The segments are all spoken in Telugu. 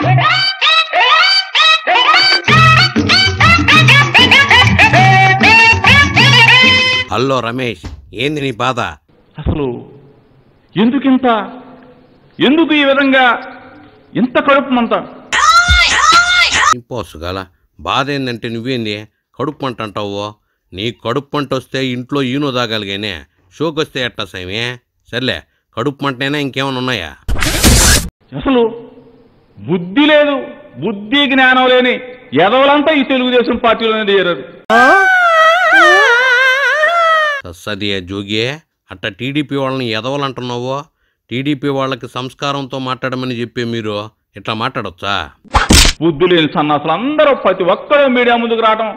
హలో రమేష్ ఏంది నీ బాధ అసలు ఎందుకింత ఎందుకు ఈ విధంగా ఇంత కడుపు మంట ఇంపోసుగల బాధ ఏందంటే నువ్వేంది కడుపు పంట అంటావు నీ కడుపు పంట వస్తే ఇంట్లో ఈనో తాగలిగానే షోకి వస్తే ఎట్టా సైమే సర్లే కడుపు పంటైనా ఇంకేమైనా ఉన్నాయా అసలు బుద్ధి లేదు బుద్ధి జ్ఞానం లేని ఎదవలంతా ఈ తెలుగుదేశం పార్టీలోనే చేరారు సది జోగియే అట్ట టీడీపీ వాళ్ళని ఎదవలంటున్నావు టీడీపీ వాళ్ళకి సంస్కారంతో మాట్లాడమని చెప్పే మీరు ఇట్లా మాట్లాడొచ్చా బుద్ధి లేని సన్నాసులు అందరూ ప్రతి ఒక్కరూ మీడియా ముందుకు రావడం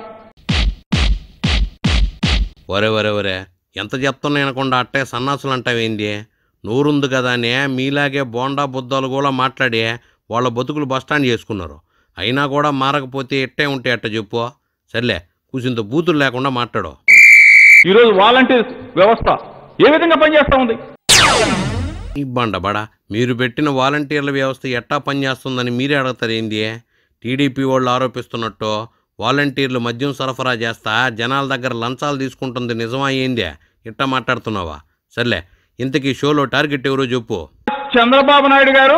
ఒరే ఒరే ఒరే ఎంత చెప్తున్నా వినకుండా అట్టే సన్నాసులు అంటావేంది నూరుంది కదానే మీలాగే బోండా బుద్ధాలు కూడా మాట్లాడి వాళ్ళ బతుకులు బస్టాండ్ చేసుకున్నారు అయినా కూడా మారకపోతే ఎట్టే ఉంటే అట్ట చెప్పు సర్లే కూసింత బూతులు లేకుండా మాట్లాడు ఈరోజు వాలంటీర్ వ్యవస్థ ఏ విధంగా పనిచేస్తా ఉంది ఇబ్బండ బడా మీరు పెట్టిన వాలంటీర్ల వ్యవస్థ ఎట్టా పనిచేస్తుందని మీరే అడుగుతారు ఏంది టీడీపీ వాళ్ళు ఆరోపిస్తున్నట్టు వాలంటీర్లు మద్యం సరఫరా చేస్తా జనాల దగ్గర లంచాలు తీసుకుంటుంది నిజమా ఏంది ఇట్టా మాట్లాడుతున్నావా సర్లే ఇంతకీ షోలో టార్గెట్ ఎవరో చెప్పు చంద్రబాబు నాయుడు గారు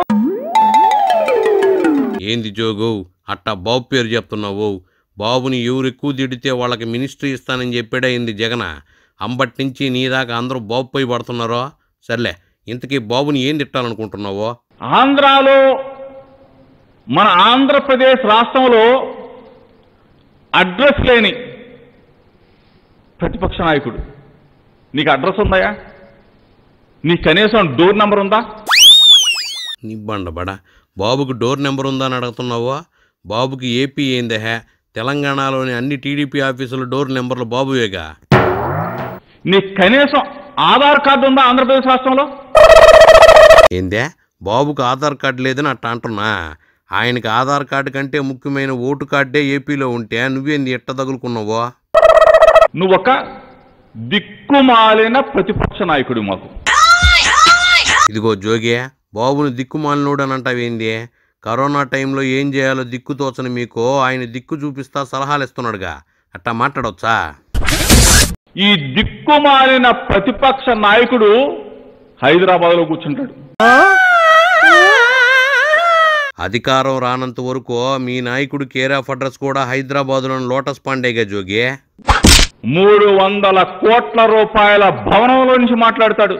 ఏంది జోగు అట్టా బాబు పేరు చెప్తున్నావు బాబుని ఎవరు ఎక్కువ తిడితే వాళ్ళకి మినిస్ట్రీ ఇస్తానని చెప్పాడే ఇంది జగన అంబటి నుంచి నీ దాకా అందరూ బాబు పోయి పడుతున్నారో సర్లే ఇంతకీ బాబుని ఏం తిట్టాలనుకుంటున్నావో ఆంధ్రాలో మన ఆంధ్రప్రదేశ్ రాష్ట్రంలో అడ్రస్ లేని ప్రతిపక్ష నాయకుడు నీకు అడ్రస్ ఉందాయా నీ కనీసం డోర్ నంబర్ ఉందా నిబ్బండ బడా బాబుకు డోర్ నెంబర్ ఉందా అని అడుగుతున్నావా బాబుకి ఏపీ ఏందహే తెలంగాణలోని అన్ని టీడీపీ ఆఫీసుల డోర్ నెంబర్లు బాబువేగా నీ కనీసం ఆధార్ కార్డు ఉందా ఆంధ్రప్రదేశ్ రాష్ట్రంలో ఏందే బాబుకు ఆధార్ కార్డు లేదని అట్ట అంటున్నా ఆయనకి ఆధార్ కార్డు కంటే ముఖ్యమైన ఓటు కార్డే ఏపీలో ఉంటే నువ్వేంది ఎట్ట తగులుకున్నావో నువ్వొక దిక్కుమాలిన ప్రతిపక్ష నాయకుడు మాకు ఇదిగో జోగే బాబుని దిక్కుమాలినోడు అని అంటావేంది కరోనా టైంలో ఏం చేయాలో దిక్కు తోచని మీకు ఆయన దిక్కు చూపిస్తా సలహాలు ఇస్తున్నాడుగా అట్టా మాట్లాడొచ్చా ఈ దిక్కుమాలిన ప్రతిపక్ష నాయకుడు హైదరాబాద్లో కూర్చుంటాడు అధికారం రానంత వరకు మీ నాయకుడు కేర్ ఆఫ్ అడ్రస్ కూడా హైదరాబాద్లోని లోటస్ పాండేగా జోగి మూడు వందల కోట్ల రూపాయల భవనంలో నుంచి మాట్లాడతాడు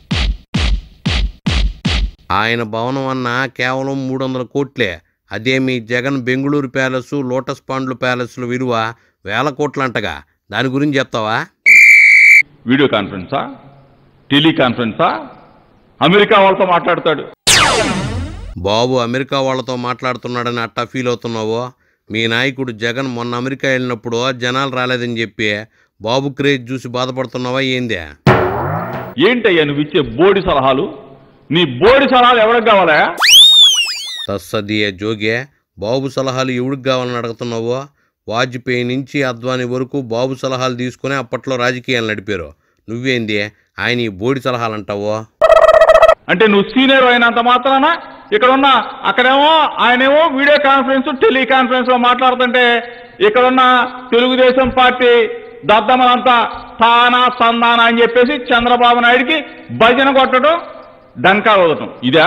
ఆయన భవనం అన్న కేవలం మూడు వందల కోట్లే అదే మీ జగన్ బెంగళూరు ప్యాలెస్ లోటస్ పాండ్లు ప్యాలెస్ల విలువ వేల కోట్లంటగా దాని గురించి చెప్తావా వీడియో కాన్ఫరెన్సా టెలికాన్ఫరెన్సా అమెరికా వాళ్ళతో మాట్లాడతాడు బాబు అమెరికా వాళ్ళతో మాట్లాడుతున్నాడని అట్టా ఫీల్ అవుతున్నావో మీ నాయకుడు జగన్ మొన్న అమెరికా వెళ్ళినప్పుడు జనాలు రాలేదని చెప్పి బాబు క్రేజ్ చూసి బాధపడుతున్నావా ఏందే ఏంటయ్యా నువ్వు ఇచ్చే బోడి సలహాలు నీ బోడి సలహాలు ఎవరికి కావాలా తస్సదియే జోగే బాబు సలహాలు ఎవడికి కావాలని అడుగుతున్నావో వాజ్పేయి నుంచి అద్వాని వరకు బాబు సలహాలు తీసుకుని అప్పట్లో రాజకీయాలు నడిపారు నువ్వేంది ఆయన ఈ బోడి సలహాలు అంటావో అంటే నువ్వు సీనియర్ అయినంత మాత్రాన ఇక్కడ ఉన్న అక్కడేమో ఆయనేమో వీడియో కాన్ఫరెన్స్ టెలికాన్ఫరెన్స్ లో మాట్లాడుతుంటే ఇక్కడ ఉన్న తెలుగుదేశం పార్టీ దద్దమలంతా తానా సందానా అని చెప్పేసి చంద్రబాబు నాయుడికి భజన కొట్టడం డంకా వదటం ఇదా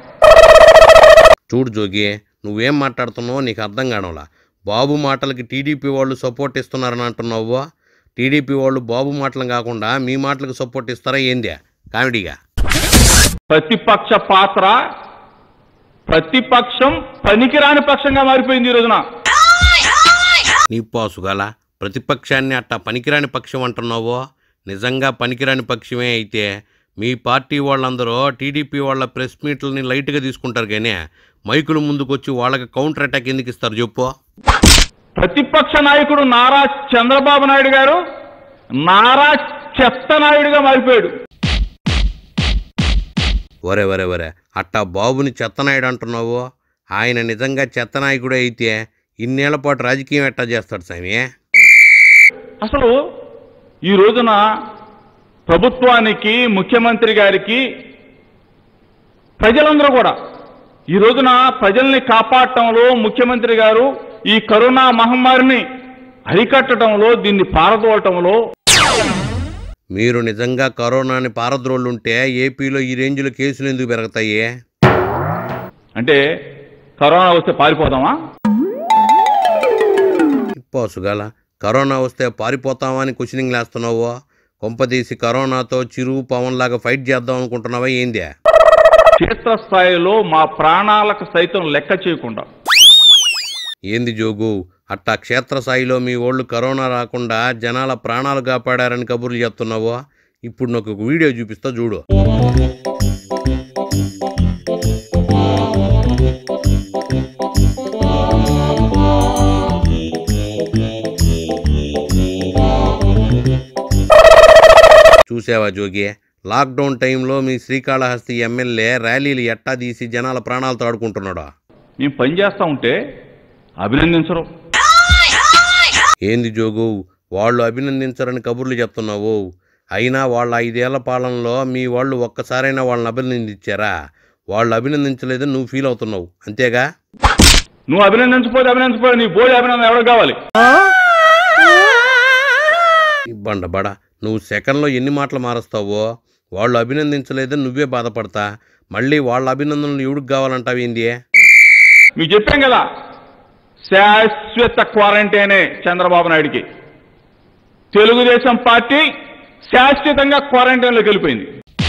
చూడు జోగి నువ్వేం మాట్లాడుతున్నావో నీకు అర్థం కావడంలా బాబు మాటలకి టీడీపీ వాళ్ళు సపోర్ట్ ఇస్తున్నారని అంటున్నావు టీడీపీ వాళ్ళు బాబు మాటలు కాకుండా మీ మాటలకు సపోర్ట్ ఇస్తారా ఏందే కామెడీగా ప్రతిపక్ష పాత్ర ప్రతిపక్షం పనికిరాని పక్షంగా మారిపోయింది ఈ రోజున నీ పాసుగల ప్రతిపక్షాన్ని అట్టా పనికిరాని పక్షం అంటున్నావో నిజంగా పనికిరాని పక్షమే అయితే మీ పార్టీ వాళ్ళందరూ టీడీపీ వాళ్ళ ప్రెస్ మీట్లని లైట్గా తీసుకుంటారు కానీ మైకుల ముందుకొచ్చి వాళ్ళకి కౌంటర్ అటాక్ ఎందుకు ఇస్తారు చెప్పు ప్రతిపక్ష నాయకుడు నారా చంద్రబాబు నాయుడు గారు నారా చెత్త నాయుడుగా మారిపోయాడు ఒరే ఒరే ఒరే అట్టా బాబుని చెత్తనాయుడు అంటున్నావు ఆయన నిజంగా చెత్తనాయకుడే అయితే ఇన్నేళ్ల పాటు రాజకీయం ఎట్టా చేస్తాడు స్వామి అసలు ఈ రోజున ప్రభుత్వానికి ముఖ్యమంత్రి గారికి ప్రజలందరూ కూడా ఈ రోజున ప్రజల్ని కాపాడటంలో ముఖ్యమంత్రి గారు ఈ కరోనా మహమ్మారిని అరికట్టడంలో దీన్ని పారదోలటంలో మీరు నిజంగా కరోనాని పారద్రోళ్ళుంటే ఏపీలో ఈ రేంజ్లో కేసులు ఎందుకు పెరుగుతాయి అంటే కరోనా వస్తే పారిపోదామా పోసుగల కరోనా వస్తే పారిపోతావా అని క్వశ్చనింగ్ లేస్తున్నావు కొంపదీసి కరోనాతో చిరువు పవన్లాగా ఫైట్ చేద్దాం అనుకుంటున్నావా ఏందే క్షేత్రస్థాయిలో మా ప్రాణాలకు సైతం లెక్క చేయకుండా ఏంది జోగు అట్టా క్షేత్రస్థాయిలో మీ వాళ్ళు కరోనా రాకుండా జనాల ప్రాణాలు కాపాడారని కబుర్లు చెప్తున్నావు ఇప్పుడు నాకు ఒక వీడియో చూపిస్తా చూడు చూసావా జోగి లాక్డౌన్ టైంలో మీ శ్రీకాళహస్తి ఎమ్మెల్యే ర్యాలీలు ఎట్టా తీసి జనాల ప్రాణాలతో ఆడుకుంటున్నాడు మేము పని చేస్తా ఉంటే అభినందించరు ఏంది జోగు వాళ్ళు అభినందించరని కబుర్లు చెప్తున్నావు అయినా వాళ్ళ ఐదేళ్ల పాలనలో మీ వాళ్ళు ఒక్కసారైనా వాళ్ళని అభినందించారా వాళ్ళు అభినందించలేదని నువ్వు ఫీల్ అవుతున్నావు అంతేగా నువ్వు అభినందించపోతే అభినందించపోతే నీ బోడి అభినందన ఎవరికి కావాలి ఇబ్బండ బడ నువ్వు సెకండ్లో ఎన్ని మాటలు మారుస్తావో వాళ్ళు అభినందించలేదని నువ్వే బాధపడతా మళ్ళీ వాళ్ళ అభినందనలు ఎవడికి కావాలంటావు ఏంది మీకు చెప్పాం కదా శాశ్వత క్వారంటైనే చంద్రబాబు నాయుడికి తెలుగుదేశం పార్టీ శాశ్వతంగా క్వారంటైన్లోకి వెళ్ళిపోయింది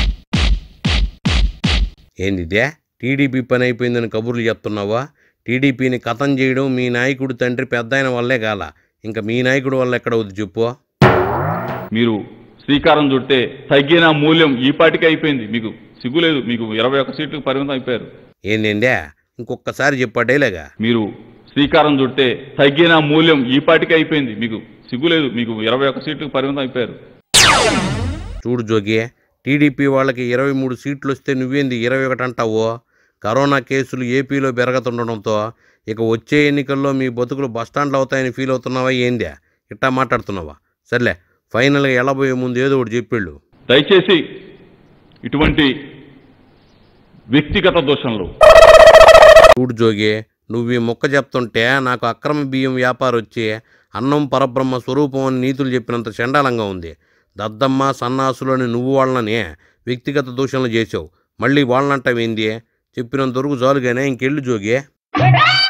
ఏందిదే టీడీపీ పని అయిపోయిందని కబుర్లు చెప్తున్నావా టీడీపీని కథం చేయడం మీ నాయకుడు తండ్రి పెద్ద వల్లే కాల ఇంకా మీ నాయకుడు వల్ల ఎక్కడ అవుద్ది చెప్పు మీరు శ్రీకారం చుడితే తగ్గిన మూల్యం ఈ పాటికి అయిపోయింది మీకు సిగ్గులేదు మీకు ఇరవై ఒక్క సీట్లకు పరిమితం అయిపోయారు ఏందేందే ఇంకొకసారి చెప్పాడేలేగా మీరు శ్రీకారం చుడితే తగ్గిన మూల్యం ఈ పాటికి అయిపోయింది మీకు సిగ్గులేదు మీకు ఇరవై ఒక్క సీట్లకు పరిమితం అయిపోయారు చూడు జోగి టీడీపీ వాళ్ళకి ఇరవై మూడు సీట్లు వస్తే నువ్వేంది ఇరవై ఒకటి అంటావో కరోనా కేసులు ఏపీలో పెరగతుండడంతో ఇక వచ్చే ఎన్నికల్లో మీ బతుకులు బస్టాండ్లు అవుతాయని ఫీల్ అవుతున్నావా ఏందే ఇట్టా మాట్లాడుతున్నావా సర్లే ఫైనల్గా వెళ్ళబోయే ముందు ఏదో ఒకటి చెప్పిళ్ళు దయచేసి ఇటువంటి వ్యక్తిగత దోషంలో చూడు జోగి నువ్వు ఈ మొక్క చెప్తుంటే నాకు అక్రమ బియ్యం వ్యాపారం వచ్చి అన్నం పరబ్రహ్మ స్వరూపం అని నీతులు చెప్పినంత చండాలంగా ఉంది దద్దమ్మ సన్నాసులు అని నువ్వు వాళ్ళని వ్యక్తిగత దూషణలు చేసావు మళ్ళీ వాళ్ళనంటావేంది చెప్పినంత వరకు చాలుగానే ఇంకెళ్ళు జోగి